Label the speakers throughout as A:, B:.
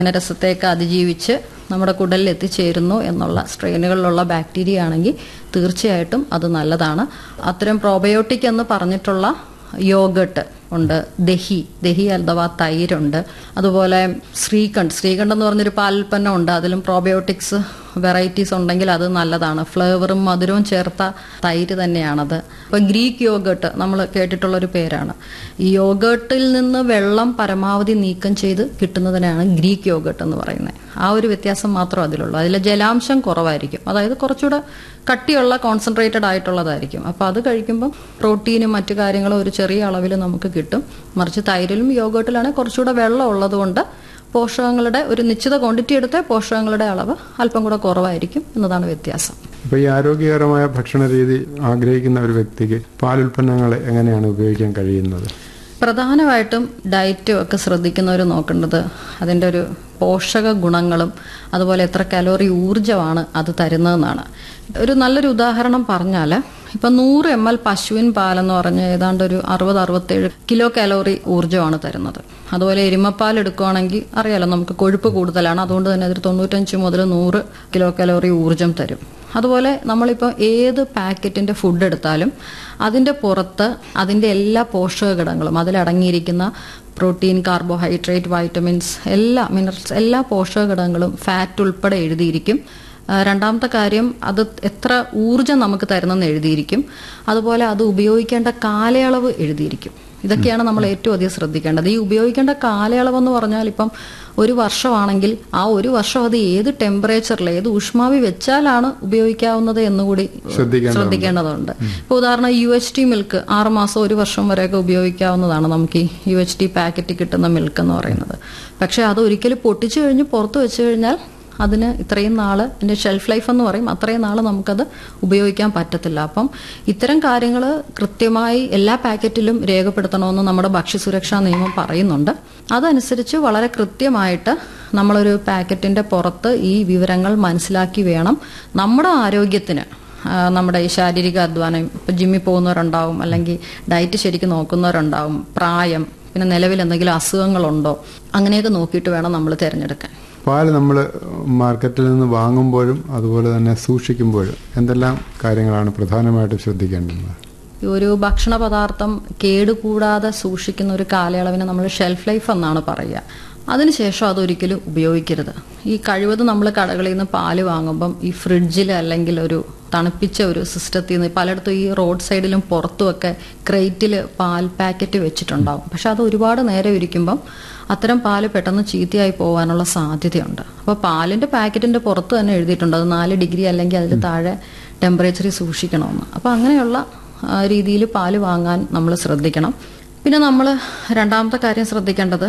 A: രസത്തേക്ക് അതിജീവിച്ച് നമ്മുടെ കുടലിൽ എത്തിച്ചേരുന്നു എന്നുള്ള സ്ട്രെയിനുകളിലുള്ള ബാക്ടീരിയ ആണെങ്കിൽ തീർച്ചയായിട്ടും അത് നല്ലതാണ് അത്തരം പ്രോബയോട്ടിക് എന്ന് പറഞ്ഞിട്ടുള്ള യോഗട്ട് ഉണ്ട് ദഹി ദഹി അഥവാ തൈരുണ്ട് അതുപോലെ ശ്രീകണ്ഠ് ശ്രീകണ്ഠ് എന്ന് പറഞ്ഞൊരു പാലുൽപ്പന്നം ഉണ്ട് അതിലും പ്രോബയോട്ടിക്സ് വെറൈറ്റീസ് ഉണ്ടെങ്കിൽ അത് നല്ലതാണ് ഫ്ലേവറും മധുരവും ചേർത്ത തൈര് തന്നെയാണത് ഇപ്പൊ ഗ്രീക്ക് യോഗട്ട് നമ്മൾ കേട്ടിട്ടുള്ള ഒരു പേരാണ് ഈ യോഗട്ടിൽ നിന്ന് വെള്ളം പരമാവധി നീക്കം ചെയ്ത് കിട്ടുന്നതിനാണ് ഗ്രീക്ക് യോഗട്ട് എന്ന് പറയുന്നത് ആ ഒരു വ്യത്യാസം മാത്രം അതിലുള്ളൂ അതിൽ ജലാംശം കുറവായിരിക്കും അതായത് കുറച്ചുകൂടെ കട്ടിയുള്ള കോൺസെൻട്രേറ്റഡ് ആയിട്ടുള്ളതായിരിക്കും അപ്പോൾ അത് കഴിക്കുമ്പോൾ പ്രോട്ടീനും മറ്റു കാര്യങ്ങളും ഒരു ചെറിയ അളവിൽ നമുക്ക് കിട്ടും മറിച്ച് തൈരിലും യോഗട്ടിലാണെങ്കിൽ കുറച്ചുകൂടെ വെള്ളം ഉള്ളതുകൊണ്ട് പോഷകങ്ങളുടെ ഒരു നിശ്ചിത ക്വാണ്ടിറ്റി എടുത്ത് പോഷകങ്ങളുടെ അളവ് അല്പം കൂടെ കുറവായിരിക്കും എന്നതാണ് വ്യത്യാസം
B: അപ്പോൾ ഈ ആരോഗ്യകരമായ ഭക്ഷണ രീതി ആഗ്രഹിക്കുന്ന ഒരു വ്യക്തിക്ക് പാലുൽപ്പന്നങ്ങൾ എങ്ങനെയാണ് ഉപയോഗിക്കാൻ കഴിയുന്നത്
A: പ്രധാനമായിട്ടും ഡയറ്റും ഒക്കെ ശ്രദ്ധിക്കുന്നവർ നോക്കേണ്ടത് അതിൻ്റെ ഒരു പോഷക ഗുണങ്ങളും അതുപോലെ എത്ര കലോറി ഊർജ്ജമാണ് അത് തരുന്നതെന്നാണ് ഒരു നല്ലൊരു ഉദാഹരണം പറഞ്ഞാൽ ഇപ്പം നൂറ് എം എൽ പശുവിൻ പാലെന്ന് പറഞ്ഞ ഏതാണ്ട് ഒരു അറുപത് അറുപത്തേഴ് കിലോ കലോറി ഊർജ്ജമാണ് തരുന്നത് അതുപോലെ എരുമപ്പാൽ എടുക്കുകയാണെങ്കിൽ അറിയാലോ നമുക്ക് കൊഴുപ്പ് കൂടുതലാണ് അതുകൊണ്ട് തന്നെ അതിൽ തൊണ്ണൂറ്റഞ്ച് മുതൽ നൂറ് കിലോ കലോറി ഊർജ്ജം തരും അതുപോലെ നമ്മളിപ്പോൾ ഏത് പാക്കറ്റിന്റെ ഫുഡ് എടുത്താലും അതിന്റെ പുറത്ത് അതിന്റെ എല്ലാ പോഷക ഘടകങ്ങളും അതിലടങ്ങിയിരിക്കുന്ന പ്രോട്ടീൻ കാർബോഹൈഡ്രേറ്റ് വൈറ്റമിൻസ് എല്ലാ മിനറൽസ് എല്ലാ പോഷക ഘടകങ്ങളും ഫാറ്റ് ഉൾപ്പെടെ എഴുതിയിരിക്കും ആ, രണ്ടാമത്തെ കാര്യം അത് എത്ര ഊർജം നമുക്ക് തരുന്നെന്ന് എഴുതിയിരിക്കും അതുപോലെ അത് ഉപയോഗിക്കേണ്ട കാലയളവ് എഴുതിയിരിക്കും ഇതൊക്കെയാണ് നമ്മൾ ഏറ്റവും അധികം ശ്രദ്ധിക്കേണ്ടത് ഈ ഉപയോഗിക്കേണ്ട കാലയളവ് എന്ന് പറഞ്ഞാൽ ഇപ്പം ഒരു വർഷമാണെങ്കിൽ ആ ഒരു വർഷം അത് ഏത് ടെമ്പറേച്ചറിൽ ഏത് ഊഷ്മാവി വെച്ചാലാണ് ഉപയോഗിക്കാവുന്നത് എന്നുകൂടി
B: ശ്രദ്ധിക്കേണ്ടതുണ്ട്.
A: ശ്രദ്ധിക്കേണ്ടതുണ്ട് ഇപ്പൊ ഉദാഹരണം യു എച്ച് ടി മിൽക്ക് ആറ് മാസം ഒരു വർഷം വരെയൊക്കെ ഉപയോഗിക്കാവുന്നതാണ് നമുക്ക് ഈ യു എച്ച് ടി പാക്കറ്റ് കിട്ടുന്ന മിൽക്ക് എന്ന് പറയുന്നത് പക്ഷെ അത് ഒരിക്കലും പൊട്ടിച്ചു കഴിഞ്ഞ് പുറത്ത് വെച്ച് കഴിഞ്ഞാൽ അതിന് ഇത്രയും നാള് അതിന്റെ ഷെൽഫ് ലൈഫ് എന്ന് പറയും അത്രയും നാള് നമുക്കത് ഉപയോഗിക്കാൻ പറ്റത്തില്ല അപ്പം ഇത്തരം കാര്യങ്ങൾ കൃത്യമായി എല്ലാ പാക്കറ്റിലും രേഖപ്പെടുത്തണമെന്ന് നമ്മുടെ ഭക്ഷ്യസുരക്ഷാ നിയമം പറയുന്നുണ്ട് അതനുസരിച്ച് വളരെ കൃത്യമായിട്ട് നമ്മളൊരു പാക്കറ്റിന്റെ പുറത്ത് ഈ വിവരങ്ങൾ മനസ്സിലാക്കി വേണം നമ്മുടെ ആരോഗ്യത്തിന് ആ, നമ്മുടെ ഈ ശാരീരിക അധ്വാനം ഇപ്പം ജിമ്മിൽ പോകുന്നവരുണ്ടാവും അല്ലെങ്കിൽ ഡയറ്റ് ശരിക്കും നോക്കുന്നവരുണ്ടാവും പ്രായം പിന്നെ നിലവിൽ എന്തെങ്കിലും അസുഖങ്ങളുണ്ടോ അങ്ങനെയൊക്കെ നോക്കിയിട്ട് വേണം നമ്മൾ തിരഞ്ഞെടുക്കാൻ
B: പാല് നമ്മൾ മാർക്കറ്റിൽ നിന്ന് വാങ്ങുമ്പോഴും അതുപോലെ തന്നെ സൂക്ഷിക്കുമ്പോഴും എന്തെല്ലാം കാര്യങ്ങളാണ് പ്രധാനമായിട്ടും ശ്രദ്ധിക്കേണ്ടത്
A: ഈ ഒരു ഭക്ഷണ പദാർത്ഥം കേടുകൂടാതെ സൂക്ഷിക്കുന്ന ഒരു കാലയളവിനെ നമ്മൾ ഷെൽഫ് ലൈഫ് എന്നാണ് പറയുക അതിനുശേഷം അതൊരിക്കലും ഉപയോഗിക്കരുത് ഈ കഴിവതും നമ്മൾ കടകളിൽ നിന്ന് പാല് വാങ്ങുമ്പം ഈ ഫ്രിഡ്ജിൽ അല്ലെങ്കിൽ ഒരു തണുപ്പിച്ച ഒരു സിസ്റ്റത്തിൽ നിന്ന് പലയിടത്തും ഈ റോഡ് സൈഡിലും പുറത്തുമൊക്കെ ക്രേറ്റിൽ പാൽ പാക്കറ്റ് വെച്ചിട്ടുണ്ടാവും പക്ഷെ അത് ഒരുപാട് നേരം ഇരിക്കുമ്പം അത്തരം പാല് പെട്ടെന്ന് ചീത്തയായി പോകാനുള്ള സാധ്യതയുണ്ട് അപ്പോൾ പാലിന്റെ പാക്കറ്റിന്റെ പുറത്ത് തന്നെ എഴുതിയിട്ടുണ്ട് അത് നാല് ഡിഗ്രി അല്ലെങ്കിൽ അതിൽ താഴെ ടെമ്പറേച്ചറിൽ സൂക്ഷിക്കണമെന്ന് അപ്പോൾ അങ്ങനെയുള്ള രീതിയിൽ പാല് വാങ്ങാൻ നമ്മൾ ശ്രദ്ധിക്കണം പിന്നെ നമ്മൾ രണ്ടാമത്തെ കാര്യം ശ്രദ്ധിക്കേണ്ടത്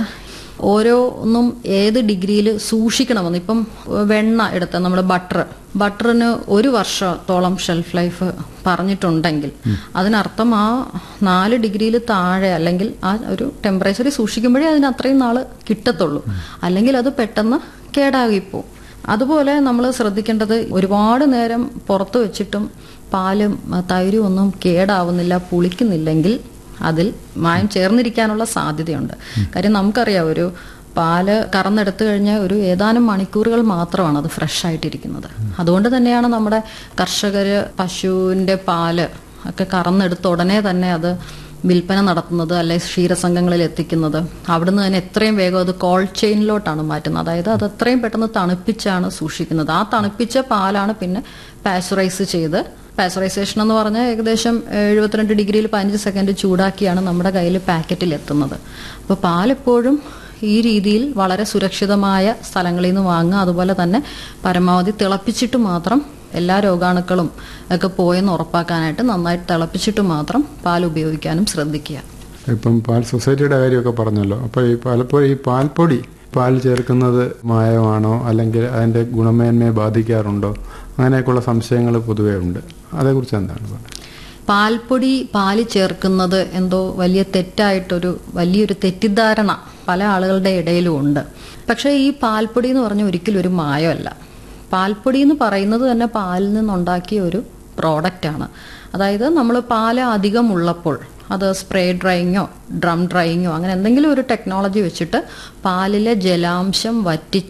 A: ഓരോന്നും ഏത് ഡിഗ്രിയിൽ സൂക്ഷിക്കണമെന്ന് ഇപ്പം വെണ്ണ എടുത്ത നമ്മൾ ബട്ടർ ബട്ടറിന് ഒരു വർഷത്തോളം ഷെൽഫ് ലൈഫ് പറഞ്ഞിട്ടുണ്ടെങ്കിൽ അതിനർത്ഥം ആ നാല് ഡിഗ്രിയിൽ താഴെ അല്ലെങ്കിൽ ആ ഒരു ടെമ്പറേച്ചറിൽ സൂക്ഷിക്കുമ്പോഴേ അതിന് അത്രയും നാള് കിട്ടത്തുള്ളൂ അല്ലെങ്കിൽ അത് പെട്ടെന്ന് കേടാകിപ്പോവും അതുപോലെ നമ്മൾ ശ്രദ്ധിക്കേണ്ടത് ഒരുപാട് നേരം പുറത്ത് വെച്ചിട്ടും പാലും തൈരും ഒന്നും കേടാവുന്നില്ല പുളിക്കുന്നില്ലെങ്കിൽ അതിൽ മായം ചേർന്നിരിക്കാനുള്ള സാധ്യതയുണ്ട് കാര്യം നമുക്കറിയാം ഒരു പാല് കറന്നെടുത്തു കഴിഞ്ഞാൽ ഒരു ഏതാനും മണിക്കൂറുകൾ മാത്രമാണ് അത് ഫ്രഷ് ആയിട്ടിരിക്കുന്നത് അതുകൊണ്ട് തന്നെയാണ് നമ്മുടെ കർഷകര് പശുവിന്റെ പാല് ഒക്കെ കറന്നെടുത്ത ഉടനെ തന്നെ അത് വിൽപ്പന നടത്തുന്നത് അല്ലെ ക്ഷീരസംഘങ്ങളിൽ എത്തിക്കുന്നത് അവിടുന്ന് തന്നെ എത്രയും വേഗം അത് കോൾഡ് ചെയിനിലോട്ടാണ് മാറ്റുന്നത് അതായത് അത് എത്രയും പെട്ടെന്ന് തണുപ്പിച്ചാണ് സൂക്ഷിക്കുന്നത് ആ തണുപ്പിച്ച പാലാണ് പിന്നെ പാസ്ചറൈസ് ചെയ്ത് പാസ്ചറൈസേഷൻ എന്ന് പറഞ്ഞാൽ ഏകദേശം എഴുപത്തിരണ്ട് ഡിഗ്രിയിൽ പതിനഞ്ച് സെക്കൻഡ് ചൂടാക്കിയാണ് നമ്മുടെ കയ്യിൽ പാക്കറ്റിൽ എത്തുന്നത് അപ്പോൾ പാലെപ്പോഴും ഈ രീതിയിൽ വളരെ സുരക്ഷിതമായ സ്ഥലങ്ങളിൽ നിന്ന് വാങ്ങുക അതുപോലെ തന്നെ പരമാവധി തിളപ്പിച്ചിട്ട് മാത്രം എല്ലാ രോഗാണുക്കളും ഒക്കെ പോയെന്ന് ഉറപ്പാക്കാനായിട്ട് നന്നായിട്ട് തിളപ്പിച്ചിട്ട് മാത്രം പാൽ ഉപയോഗിക്കാനും ശ്രദ്ധിക്കുക
B: ഇപ്പം പാൽ സൊസൈറ്റിയുടെ കാര്യമൊക്കെ പറഞ്ഞല്ലോ അപ്പോൾ ഈ പലപ്പോഴും ഈ പാൽപ്പൊടി പാൽ ചേർക്കുന്നത് മായമാണോ അല്ലെങ്കിൽ അതിൻ്റെ ഗുണമേന്മയെ ബാധിക്കാറുണ്ടോ അങ്ങനെയൊക്കെയുള്ള സംശയങ്ങൾ പൊതുവേ ഉണ്ട് അതേക്കുറിച്ച് എന്താണ് പറയുന്നത്
A: പാൽപ്പൊടി പാല് ചേർക്കുന്നത് എന്തോ വലിയ തെറ്റായിട്ടൊരു വലിയൊരു തെറ്റിദ്ധാരണ പല ആളുകളുടെ ഇടയിലും ഉണ്ട് പക്ഷേ ഈ പാൽപ്പൊടി എന്ന് പറഞ്ഞ ഒരിക്കലും ഒരു മായമല്ല പാൽപ്പൊടി എന്ന് പറയുന്നത് തന്നെ പാലിൽ നിന്നുണ്ടാക്കിയ ഒരു പ്രോഡക്റ്റാണ് അതായത് നമ്മൾ പാല് അധികം ഉള്ളപ്പോൾ അത് സ്പ്രേ ഡ്രൈയിങ്ങോ ഡ്രം ഡ്രൈയിങ്ങോ അങ്ങനെ എന്തെങ്കിലും ഒരു ടെക്നോളജി വെച്ചിട്ട് പാലിലെ ജലാംശം വറ്റിച്ച്